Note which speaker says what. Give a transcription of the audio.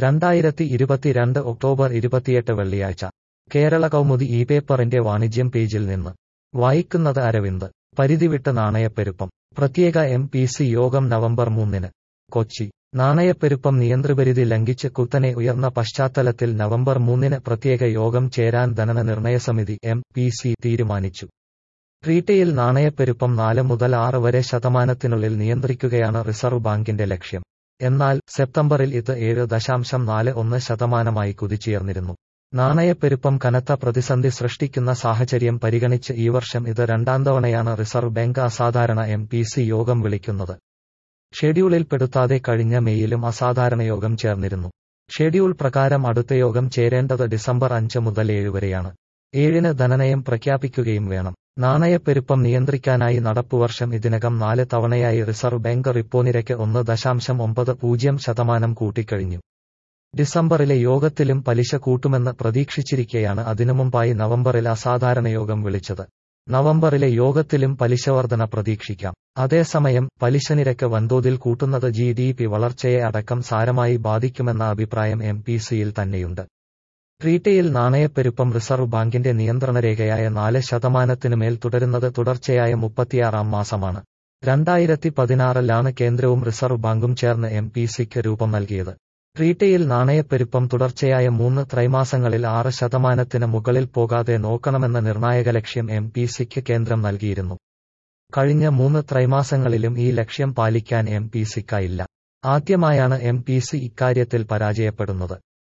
Speaker 1: രണ്ടായിരത്തി ഇരുപത്തിരണ്ട് ഒക്ടോബർ ഇരുപത്തിയെട്ട് വെള്ളിയാഴ്ച കേരള കൗമുദി ഈ പേപ്പറിന്റെ വാണിജ്യം പേജിൽ നിന്ന് വായിക്കുന്നത് അരവിന്ദ് പരിധിവിട്ട് നാണയപ്പെരുപ്പം പ്രത്യേക എം പി സി യോഗം നവംബർ മൂന്നിന് കൊച്ചി നാണയപ്പെരുപ്പം നിയന്ത്രിപരിധി ലംഘിച്ച് കുത്തനെ ഉയർന്ന പശ്ചാത്തലത്തിൽ നവംബർ മൂന്നിന് പ്രത്യേക യോഗം ചേരാൻ ധനന നിർണയ സമിതി എം പി സി തീരുമാനിച്ചു റീറ്റെയിൽ നാണയപ്പെരുപ്പം നാല് മുതൽ ആറ് വരെ ശതമാനത്തിനുള്ളിൽ നിയന്ത്രിക്കുകയാണ് റിസർവ് ബാങ്കിന്റെ ലക്ഷ്യം എന്നാൽ സെപ്റ്റംബറിൽ ഇത് ഏഴ് ദശാംശം നാല് ഒന്ന് ശതമാനമായി കുതിച്ചുയർന്നിരുന്നു നാണയപ്പെരുപ്പം കനത്ത പ്രതിസന്ധി സൃഷ്ടിക്കുന്ന സാഹചര്യം പരിഗണിച്ച് ഈ വർഷം ഇത് രണ്ടാം തവണയാണ് റിസർവ് ബാങ്ക് അസാധാരണ എം പി സി യോഗം വിളിക്കുന്നത് ഷെഡ്യൂളിൽ പെടുത്താതെ കഴിഞ്ഞ മെയ്യിലും അസാധാരണ യോഗം ചേർന്നിരുന്നു ഷെഡ്യൂൾ പ്രകാരം അടുത്ത യോഗം ചേരേണ്ടത് ഡിസംബർ അഞ്ച് മുതൽ ഏഴ് വരെയാണ് ഏഴിന് ധനനയം പ്രഖ്യാപിക്കുകയും വേണം നാണയപ്പെരുപ്പം നിയന്ത്രിക്കാനായി നടപ്പുവർഷം ഇതിനകം നാല് തവണയായി റിസർവ് ബാങ്ക് റിപ്പോ നിരക്ക് ഒന്ന് ദശാംശം ഒമ്പത് പൂജ്യം ശതമാനം കൂട്ടിക്കഴിഞ്ഞു ഡിസംബറിലെ യോഗത്തിലും പലിശ കൂട്ടുമെന്ന് പ്രതീക്ഷിച്ചിരിക്കെയാണ് അതിനു മുമ്പായി നവംബറിൽ അസാധാരണ യോഗം വിളിച്ചത് നവംബറിലെ യോഗത്തിലും പലിശവർധന പ്രതീക്ഷിക്കാം അതേസമയം പലിശ നിരക്ക് വൻതോതിൽ കൂട്ടുന്നത് ജി ഡി പി വളർച്ചയെ അടക്കം സാരമായി ബാധിക്കുമെന്ന അഭിപ്രായം എം പി സിയിൽ തന്നെയുണ്ട് റീറ്റെയിൽ നാണയപ്പെരുപ്പം റിസർവ് ബാങ്കിന്റെ നിയന്ത്രണരേഖയായ നാല് ശതമാനത്തിനുമേൽ തുടരുന്നത് തുടർച്ചയായ മുപ്പത്തിയാറാം മാസമാണ് രണ്ടായിരത്തി പതിനാറിലാണ് കേന്ദ്രവും റിസർവ് ബാങ്കും ചേർന്ന് എം പി സിക്ക് രൂപം നൽകിയത് റീറ്റെയിൽ നാണയപ്പെരുപ്പം തുടർച്ചയായ മൂന്ന് ത്രൈമാസങ്ങളിൽ ആറ് ശതമാനത്തിന് മുകളിൽ പോകാതെ നോക്കണമെന്ന നിർണായക ലക്ഷ്യം എം പി സിക്ക് കേന്ദ്രം നൽകിയിരുന്നു കഴിഞ്ഞ മൂന്ന് ത്രൈമാസങ്ങളിലും ഈ ലക്ഷ്യം പാലിക്കാൻ എം പി സിക്കായില്ല ആദ്യമായാണ് എം പി സി ഇക്കാര്യത്തിൽ പരാജയപ്പെടുന്നത്